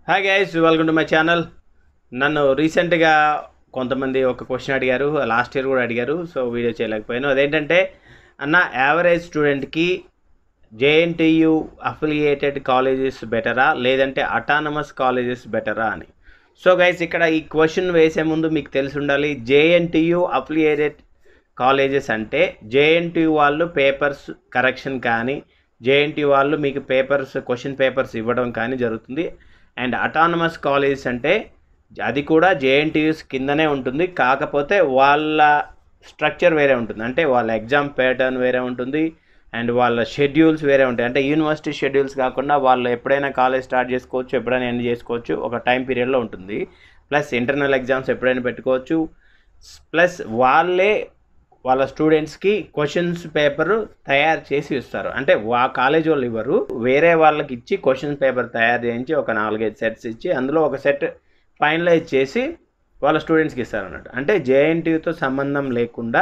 hi guys welcome to my channel నన్ను రీసెంట్గా కొంతమంది ఒక క్వశ్చన్ అడిగారు లాస్ట్ ఇయర్ కూడా అడిగారు సో వీడియో చేయలేకపోయాను అదేంటంటే అన్న యావరేజ్ స్టూడెంట్కి జేఎన్టీయు అఫిలియేటెడ్ కాలేజెస్ బెటరా లేదంటే అటానమస్ కాలేజెస్ బెటరా అని సో గైస్ ఇక్కడ ఈ క్వశ్చన్ వేసే ముందు మీకు తెలిసి ఉండాలి జేఎన్టీయు అఫిలియేటెడ్ కాలేజెస్ అంటే జేఎన్టీయు వాళ్ళు పేపర్స్ కరెక్షన్ కానీ జేఎన్టీయు వాళ్ళు మీకు పేపర్స్ క్వశ్చన్ పేపర్స్ ఇవ్వడం కానీ జరుగుతుంది అండ్ అటానమస్ కాలేజెస్ అంటే అది కూడా జేఎన్టీయూస్ కిందనే ఉంటుంది కాకపోతే వాళ్ళ స్ట్రక్చర్ వేరే ఉంటుంది అంటే వాళ్ళ ఎగ్జామ్ ప్యాటర్న్ వేరే ఉంటుంది అండ్ వాళ్ళ షెడ్యూల్స్ వేరే ఉంటాయి అంటే యూనివర్సిటీ షెడ్యూల్స్ కాకుండా వాళ్ళు ఎప్పుడైనా కాలేజ్ స్టార్ట్ చేసుకోవచ్చు ఎప్పుడైనా ఎండ్ చేసుకోవచ్చు ఒక టైం పీరియడ్లో ఉంటుంది ప్లస్ ఇంటర్నల్ ఎగ్జామ్స్ ఎప్పుడైనా పెట్టుకోవచ్చు ప్లస్ వాళ్ళే వాళ్ళ స్టూడెంట్స్కి క్వశ్చన్స్ పేపర్ తయారు చేసి ఇస్తారు అంటే వా కాలేజ్ వాళ్ళు ఇవ్వరు వేరే వాళ్ళకి ఇచ్చి క్వశ్చన్స్ పేపర్ తయారు చేయించి ఒక నాలుగైదు సెట్స్ ఇచ్చి అందులో ఒక సెట్ ఫైనలైజ్ చేసి వాళ్ళ స్టూడెంట్స్కి ఇస్తారు అన్నట్టు అంటే జేఎన్టీయూతో సంబంధం లేకుండా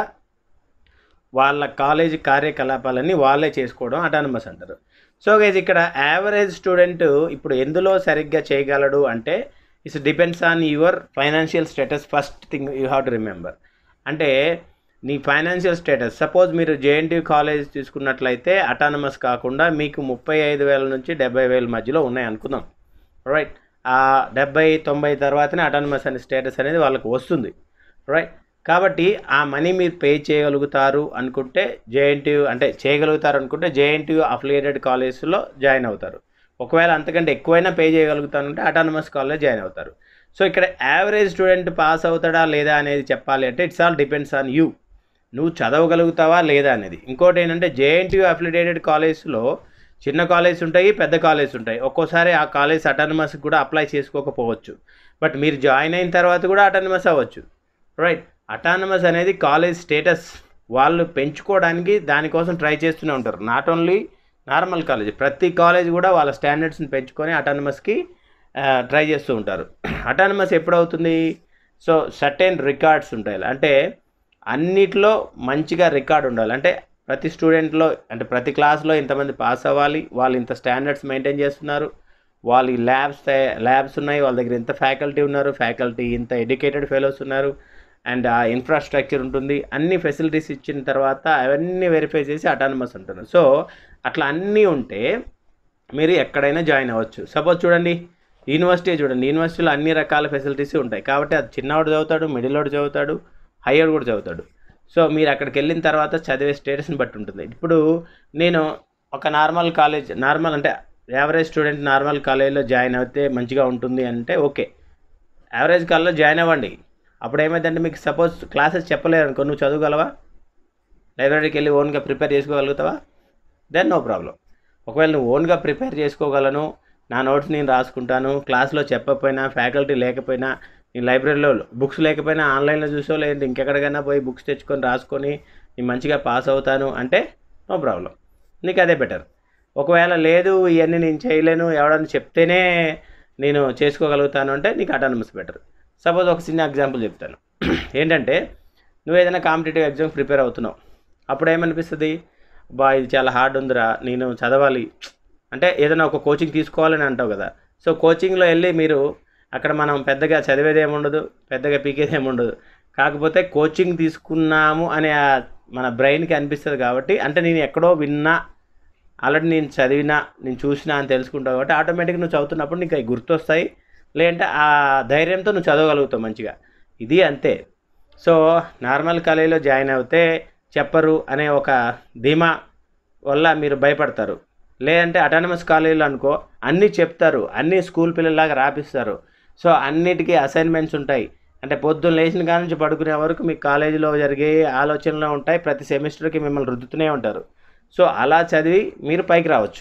వాళ్ళ కాలేజీ కార్యకలాపాలన్నీ వాళ్ళే చేసుకోవడం అటానమస్ అంటారు సో గైజ్ ఇక్కడ యావరేజ్ స్టూడెంట్ ఇప్పుడు ఎందులో సరిగ్గా చేయగలడు అంటే it's depends on your financial status first thing you have to remember అంటే నీ ఫైనాన్షియల్ స్టేటస్ సపోజ్ మీరు జేఎన్టీ కాలేజ్ తీసుకున్నట్లయితే అటానమస్ కాకుండా మీకు ముప్పై ఐదు వేల నుంచి డెబ్బై వేల మధ్యలో ఉన్నాయి అనుకుందాం రైట్ ఆ డెబ్బై తొంభై తర్వాతనే అటానమస్ అనే స్టేటస్ అనేది వాళ్ళకి వస్తుంది రైట్ కాబట్టి ఆ మనీ మీరు పే చేయగలుగుతారు అనుకుంటే జేఎన్టీయూ అంటే చేయగలుగుతారు అనుకుంటే జేఎన్టీయూ అఫిలియేటెడ్ కాలేజ్లో జాయిన్ అవుతారు ఒకవేళ అంతకంటే ఎక్కువైనా పే చేయగలుగుతానంటే అటానమస్ కాలేజ్ జాయిన్ అవుతారు సో ఇక్కడ యావరేజ్ స్టూడెంట్ పాస్ అవుతాడా లేదా అనేది చెప్పాలి అంటే it's all depends on you నువ్వు చదవగలుగుతావా లేదా అనేది ఇంకోటి ఏంటంటే జేఎన్టీయూ అఫిలియేటెడ్ కాలేజ్లో చిన్న కాలేజ్ ఉంటాయి పెద్ద కాలేజ్ ఉంటాయి ఒక్కోసారి ఆ కాలేజ్ అటానమస్ కూడా అప్లై చేసుకోకపోవచ్చు బట్ మీరు జాయిన్ అయిన తర్వాత కూడా అటానమస్ అవ్వచ్చు రైట్ అటానమస్ అనేది కాలేజ్ స్టేటస్ వాళ్ళు పెంచుకోవడానికి దానికోసం ట్రై చేస్తూనే ఉంటారు నాట్ ఓన్లీ నార్మల్ కాలేజ్ ప్రతి కాలేజ్ కూడా వాళ్ళ స్టాండర్డ్స్ని పెంచుకొని అటానమస్కి ట్రై చేస్తూ ఉంటారు అటానమస్ ఎప్పుడు అవుతుంది సో సర్టెన్ రికార్డ్స్ ఉంటాయి అంటే అన్నిట్లో మంచిగా రికార్డ్ ఉండాలి అంటే ప్రతి స్టూడెంట్లో అంటే ప్రతి క్లాస్లో ఇంతమంది పాస్ అవ్వాలి వాళ్ళు ఇంత స్టాండర్డ్స్ మెయింటైన్ చేస్తున్నారు వాళ్ళు ల్యాబ్స్ ల్యాబ్స్ ఉన్నాయి వాళ్ళ దగ్గర ఇంత ఫ్యాకల్టీ ఉన్నారు ఫ్యాకల్టీ ఇంత ఎడ్యుకేటెడ్ ఫెలోస్ ఉన్నారు అండ్ ఆ ఇన్ఫ్రాస్ట్రక్చర్ ఉంటుంది అన్ని ఫెసిలిటీస్ ఇచ్చిన తర్వాత అవన్నీ వెరిఫై చేసి అటానమస్ అంటున్నారు సో అట్లా అన్నీ ఉంటే మీరు ఎక్కడైనా జాయిన్ అవ్వచ్చు సపోజ్ చూడండి యూనివర్సిటీ చూడండి యూనివర్సిటీలో అన్ని రకాల ఫెసిలిటీస్ ఉంటాయి కాబట్టి అది చిన్నవాడు చదువుతాడు మిడిల్ వాడు చదువుతాడు హయ్యర్ కూడా చదువుతాడు సో మీరు అక్కడికి వెళ్ళిన తర్వాత చదివే స్టేటస్ని బట్టి ఉంటుంది ఇప్పుడు నేను ఒక నార్మల్ కాలేజ్ నార్మల్ అంటే యావరేజ్ స్టూడెంట్ నార్మల్ కాలేజీలో జాయిన్ అయితే మంచిగా ఉంటుంది అంటే ఓకే యావరేజ్ కాలేజ్లో జాయిన్ అవ్వండి అప్పుడు ఏమైందంటే మీకు సపోజ్ క్లాసెస్ చెప్పలేరు అనుకో నువ్వు చదవగలవా లైబ్రరీకి వెళ్ళి ఓన్గా ప్రిపేర్ చేసుకోగలుగుతావా దెన్ నో ప్రాబ్లం ఒకవేళ నువ్వు ఓన్గా ప్రిపేర్ చేసుకోగలను నా నోట్స్ నేను రాసుకుంటాను క్లాస్లో చెప్పకపోయినా ఫ్యాకల్టీ లేకపోయినా నేను లైబ్రరీలో బుక్స్ లేకపోయినా ఆన్లైన్లో చూసో లేదంటే ఇంకెక్కడికైనా పోయి బుక్స్ తెచ్చుకొని రాసుకొని నేను మంచిగా పాస్ అవుతాను అంటే నో ప్రాబ్లం నీకు అదే బెటర్ ఒకవేళ లేదు ఇవన్నీ నేను చేయలేను ఎవడన్నా చెప్తేనే నేను చేసుకోగలుగుతాను అంటే నీకు అటానమస్ బెటర్ సపోజ్ ఒక చిన్న ఎగ్జాంపుల్ చెప్తాను ఏంటంటే నువ్వు ఏదైనా కాంపిటేటివ్ ఎగ్జామ్ ప్రిపేర్ అవుతున్నావు అప్పుడు ఏమనిపిస్తుంది బా ఇది చాలా హార్డ్ ఉందిరా నేను చదవాలి అంటే ఏదైనా ఒక కోచింగ్ తీసుకోవాలని అంటావు కదా సో కోచింగ్లో వెళ్ళి మీరు అక్కడ మనం పెద్దగా చదివేది ఏముండదు పెద్దగా పీకేది ఏముండదు కాకపోతే కోచింగ్ తీసుకున్నాము అనే మన బ్రెయిన్కి అనిపిస్తుంది కాబట్టి అంటే నేను ఎక్కడో విన్నా ఆల్రెడీ నేను చదివినా నేను చూసినా అని తెలుసుకుంటావు కాబట్టి ఆటోమేటిక్గా నువ్వు చదువుతున్నప్పుడు నీకు అవి గుర్తొస్తాయి లేదంటే ఆ ధైర్యంతో నువ్వు చదవగలుగుతావు మంచిగా ఇది అంతే సో నార్మల్ కాలేజీలో జాయిన్ అవుతే చెప్పరు అనే ఒక ధీమా వల్ల మీరు భయపడతారు లేదంటే అటానమస్ కాలేజీలో అనుకో అన్నీ చెప్తారు అన్నీ స్కూల్ పిల్లల్లాగా రాపిస్తారు సో అన్నిటికీ అసైన్మెంట్స్ ఉంటాయి అంటే పొద్దున్న లేచిన కాడ నుంచి పడుకునే వరకు మీ కాలేజీలో జరిగే ఆలోచనలు ఉంటాయి ప్రతి సెమిస్టర్కి మిమ్మల్ని రుద్దుతూనే ఉంటారు సో అలా చదివి మీరు పైకి రావచ్చు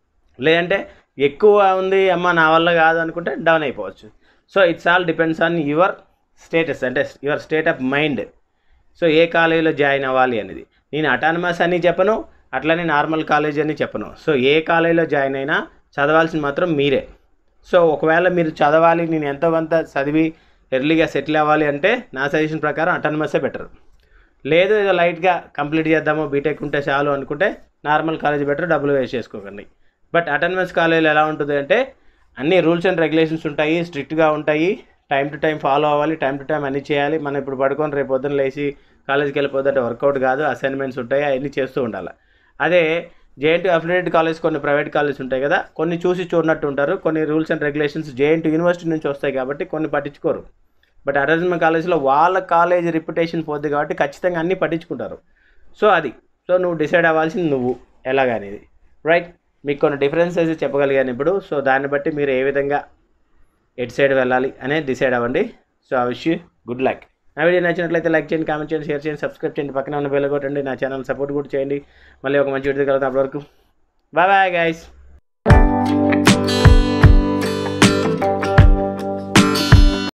లేదంటే ఎక్కువ ఉంది అమ్మ నా వల్ల కాదు అనుకుంటే డౌన్ అయిపోవచ్చు so it's all depends on your status అంటే your state of mind so ఏ కాలేజీలో జాయిన్ అవ్వాలి అనేది నేను అటానమస్ అని చెప్పను అట్లనే నార్మల్ కాలేజ్ అని చెప్పను సో ఏ కాలేజీలో జాయిన్ అయినా చదవాల్సింది మాత్రం మీరే సో ఒకవేళ మీరు చదవాలి నేను ఎంతో కొంత చదివి ఎర్లీగా సెటిల్ అవ్వాలి అంటే నా సజెషన్ ప్రకారం అటానమసే బెటర్ లేదు ఏదో లైట్గా కంప్లీట్ చేద్దాము బీటెక్ ఉంటే చాలు అనుకుంటే నార్మల్ కాలేజ్ బెటర్ డబ్బులు వేస్ట్ చేసుకోకండి బట్ అటానమస్ కాలేజీలో ఎలా ఉంటుంది అంటే అన్ని రూల్స్ అండ్ రెగ్యులేషన్స్ ఉంటాయి స్ట్రిక్ట్గా ఉంటాయి టైం టు టైం ఫాలో అవ్వాలి టైం టు టైం అన్నీ చేయాలి మనం ఇప్పుడు పడుకొని రేపు పొద్దున్న లేచి కాలేజ్కి వెళ్ళిపోతుంటే వర్కౌట్ కాదు అసైన్మెంట్స్ ఉంటాయి అవన్నీ చేస్తూ ఉండాలి అదే జేఎన్టీ అఫిలియేటెడ్ కాలేజ్ కొన్ని ప్రైవేట్ కాలేజ్ ఉంటాయి కదా కొన్ని చూసి చూడనట్టు ఉంటారు కొన్ని rules and regulations JNT university నుంచి వస్తాయి కాబట్టి కొన్ని పట్టించుకోరు బట్ అటానమస్ కాలేజ్లో వాళ్ళ కాలేజ్ రిప్యుటేషన్ పోద్ది కాబట్టి ఖచ్చితంగా అన్నీ పట్టించుకుంటారు సో అది సో నువ్వు డిసైడ్ అవ్వాల్సింది నువ్వు ఎలాగనేది రైట్ మీకు కొన్ని డిఫరెన్సెస్ చెప్పగలిగాను ఇప్పుడు సో దాన్ని బట్టి మీరు ఏ విధంగా ఎటు సైడ్ వెళ్ళాలి అనేది డిసైడ్ అవ్వండి సో ఆ విష్ గుడ్ లక్ నా వీడియో నచ్చినట్లయితే లైక్ చేయండి కామెంట్ చేయండి షేర్ చేయండి సబ్స్క్రైబ్ చేయండి పక్కన ఉన్న బెల్ కొట్టండి నా ఛానల్ సపోర్ట్ కూడా చేయండి మళ్ళీ ఒక మంచి వీడియో కలుగుతాం అప్పటివరకు బాయ్ బాయ్ గైస్